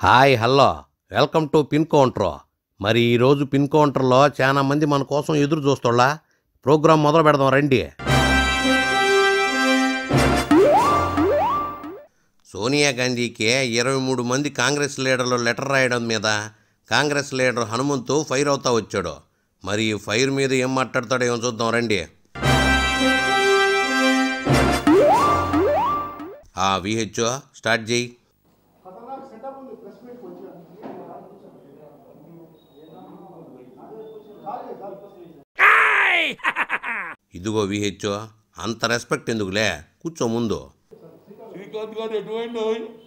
hi hello welcome to pin counter మరి ఈరోజు pin కౌంటర్లో చాలా మంది మన కోసం ఎదురు చూస్తోళ్ళ ప్రోగ్రాం మొదలు పెడదాం రండి సోనియా గాంధీకి ఇరవై మూడు మంది కాంగ్రెస్ లీడర్లు లెటర్ రాయడం మీద కాంగ్రెస్ లీడర్ హనుమంతు ఫైర్ అవుతా వచ్చాడు మరి ఈ ఫైర్ మీద ఏం మాట్లాడతాడో ఏమో చూద్దాం రండి ఆ విహెచ్ఓ స్టార్ట్ చేయి ఇదిగో విహెచ్ఓ అంత రెస్పెక్ట్ ఎందుకులే కూర్చో ముందు శ్రీకాంత్ గారు ఎటువంటి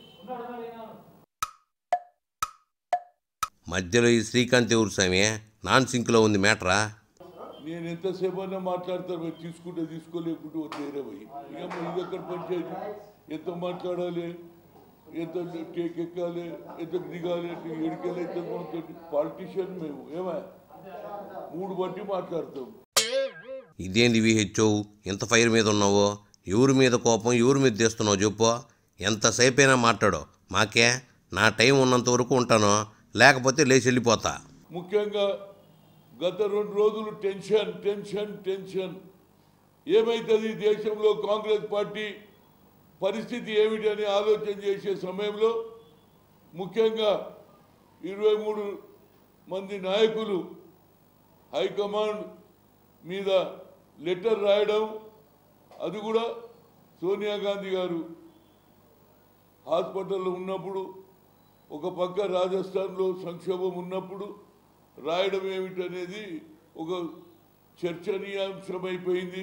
మధ్యలో ఈ శ్రీకాంత్ ఎవరు స్వామి నాన్ సింక్లో ఉంది మ్యాటరా నేను ఎంతసేపు అయినా మాట్లాడతాను మీరు తీసుకుంటే తీసుకోలేకుంటే వదిలేరే పోయి ఇక మరి ఇది ఎక్కడ పంచాయతీ ఎంత మాట్లాడాలి ఎంత టేక్ ఎక్కాలి ఎంత దిగాలి ఎడికెళ్ళి ఎంత మాట్లాడి పాలిటీషియన్ మేము ఏమా మూడు బట్టి మాట్లాడతాం ఇదేంది విహెచ్ఓ ఇంత ఫైర్ మీద ఉన్నావో ఎవరి మీద కోపం ఎవరి మీద తెస్తున్నావు చెప్పు ఎంతసేపైనా మాట్లాడు మాకే నా టైం ఉన్నంత వరకు ఉంటాను లేకపోతే లేచి వెళ్ళిపోతా ముఖ్యంగా గత రెండు రోజులు టెన్షన్ టెన్షన్ టెన్షన్ ఏమైతుంది దేశంలో కాంగ్రెస్ పార్టీ పరిస్థితి ఏమిటి అని ఆలోచన చేసే సమయంలో ముఖ్యంగా ఇరవై మూడు మంది నాయకులు హైకమాండ్ మీద లెటర్ రాయడం అది కూడా సోనియా గాంధీ గారు హాస్పిటల్లో ఉన్నప్పుడు ఒక పక్క రాజస్థాన్లో సంక్షోభం ఉన్నప్పుడు రాయడం ఏమిటనేది ఒక చర్చనీయాంశమైపోయింది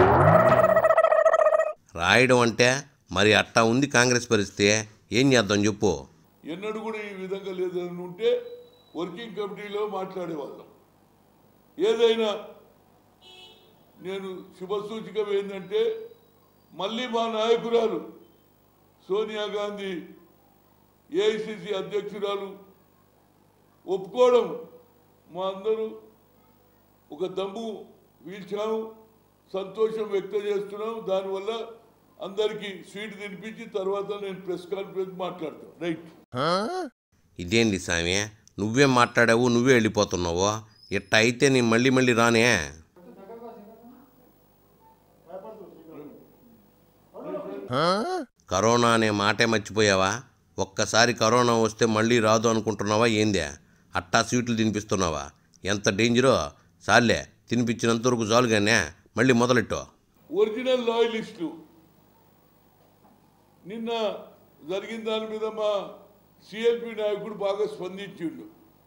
రాయడం అంటే మరి అట్టా ఉంది కాంగ్రెస్ పరిస్థితి ఏం చేద్దాం చెప్పు ఎన్నడూ కూడా ఈ విధంగా లేదని ఉంటే వర్కింగ్ కమిటీలో మాట్లాడేవాళ్ళం ఏదైనా నేను శుభసూచికం ఏంటంటే మళ్ళీ మా నాయకురాలు సోనియా గాంధీ ఏఐసిసి అధ్యక్షురాలు ఒప్పుకోవడం మా అందరూ ఒక దమ్ము పీల్చాము సంతోషం వ్యక్తం చేస్తున్నాం దానివల్ల అందరికీ స్వీట్ తినిపించి తర్వాత నేను ప్రెస్ కాన్ఫరెన్స్ మాట్లాడతాను రైట్ ఇదేంది స్వామి నువ్వే మాట్లాడావు నువ్వే వెళ్ళిపోతున్నావు ఇట్ట అయితే నేను మళ్ళీ మళ్ళీ రానే కరోనా అనే మాటే మర్చిపోయావా ఒక్కసారి కరోనా వస్తే మళ్ళీ రాదు అనుకుంటున్నావా ఏందే అట్టా స్వీట్లు తినిపిస్తున్నావా ఎంత డేంజరో సార్లే తినిపించినంత వరకు చాలుగానే మళ్ళీ మొదలెట్టు ఒరిజినల్ లాయలిస్టు నిన్న జరిగిన దాని మీద మా సిఎల్పి నాయకుడు బాగా స్పందించిండు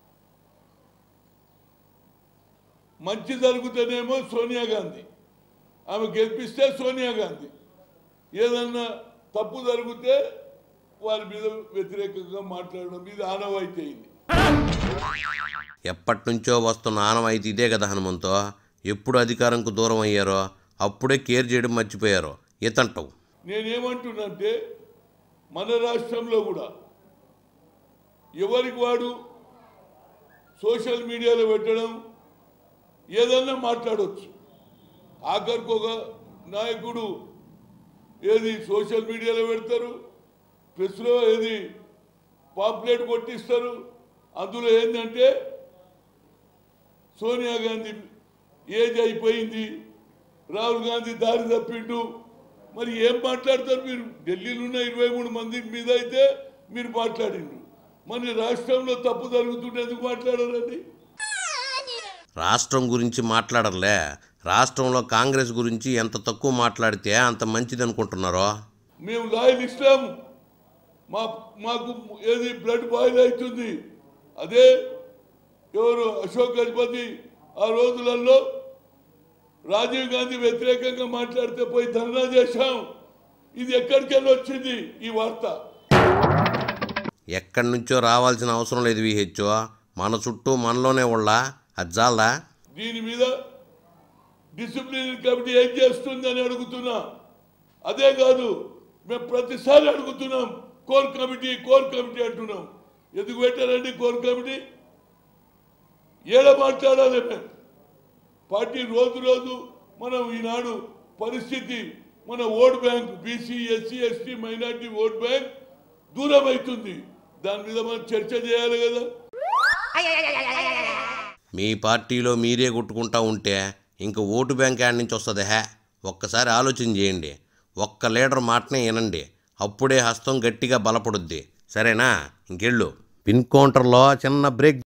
మంచి జరుగుతేనేమో సోనియా గాంధీ ఆమె గెలిపిస్తే సోనియా గాంధీ ఏదన్నా తప్పు జరిగితే వారి మీద వ్యతిరేకంగా మాట్లాడడం మీద ఆనవాయితీ అయింది ఎప్పటి నుంచో వస్తున్న ఆనవాయితీ ఇదే కదా హనుమంతో ఎప్పుడు అధికారంకు దూరం అయ్యారో అప్పుడే కేర్ చేయడం మర్చిపోయారు ఇతంటావు నేనేమంటున్నంటే మన రాష్ట్రంలో కూడా ఎవరికి వాడు సోషల్ మీడియాలో పెట్టడం ఏదన్నా మాట్లాడవచ్చు ఆఖరికి ఒక నాయకుడు ఏది సోషల్ మీడియాలో పెడతారు ప్రెస్లో ఏది పాంప్లెట్ కొట్టిస్తారు అందులో ఏంటంటే సోనియా గాంధీ ఏజ్ అయిపోయింది రాహుల్ గాంధీ దారి తప్పిండు మరి ఏం మాట్లాడతారు మీరు ఢిల్లీలో ఉన్న ఇరవై మూడు మంది మీద అయితే మీరు మాట్లాడిండ్రు మన రాష్ట్రంలో తప్పు జరుగుతుంటే ఎందుకు మాట్లాడారండి రాష్ట్రం గురించి మాట్లాడర్లే రాష్ట్రంలో కాంగ్రెస్ గురించి ఎంత తక్కువ మాట్లాడితే అంత మంచిది అనుకుంటున్నారో మేము లాయల్ ఇస్తాం మా మాకు ఏది బ్లడ్ బాయిల్ అవుతుంది అదే ఎవరు అశోక్ గజపతి ఆ రోజులలో రాజీవ్ గాంధీ వ్యతిరేకంగా మాట్లాడితే పోయి ధర్నా చేశాం ఇది ఎక్కడికి వెళ్ళి వచ్చింది ఈ వార్త ఎక్కడి నుంచో రావాల్సిన అవసరం లేదు విహెచ్ఓ మన చుట్టూ మనలోనే ఉళ్ళ అది జాలా దీని మీద డిసిప్లినరీ కమిటీ ఏం చేస్తుంది అని అడుగుతున్నా అదే కాదు మేము ప్రతిసారి అడుగుతున్నాం కోర్ కమిటీ కోర్ కమిటీ అంటున్నాం ఎందుకు పెట్టారండి కోర్ కమిటీ ఏడ మాట్లాడాలి మేము పార్టీ రోజు రోజు మనం ఈనాడు పరిస్థితి మన vote bank BC SC ST minority vote bank దూరం అవుతుంది దాని మీద మనం చర్చ చేయాలి కదా మీ పార్టీలో మీరే కొట్టుకుంటా ఉంటే ఇంక ఓటు బ్యాంక్ యాడ్ నుంచి వస్తుంది హే ఒక్కసారి ఆలోచన చేయండి ఒక్క లీడర్ మాటనే వినండి అప్పుడే హస్తం గట్టిగా బలపడుద్ది సరేనా ఇంకెళ్ళు పిన్ కౌంటర్లో చిన్న బ్రేక్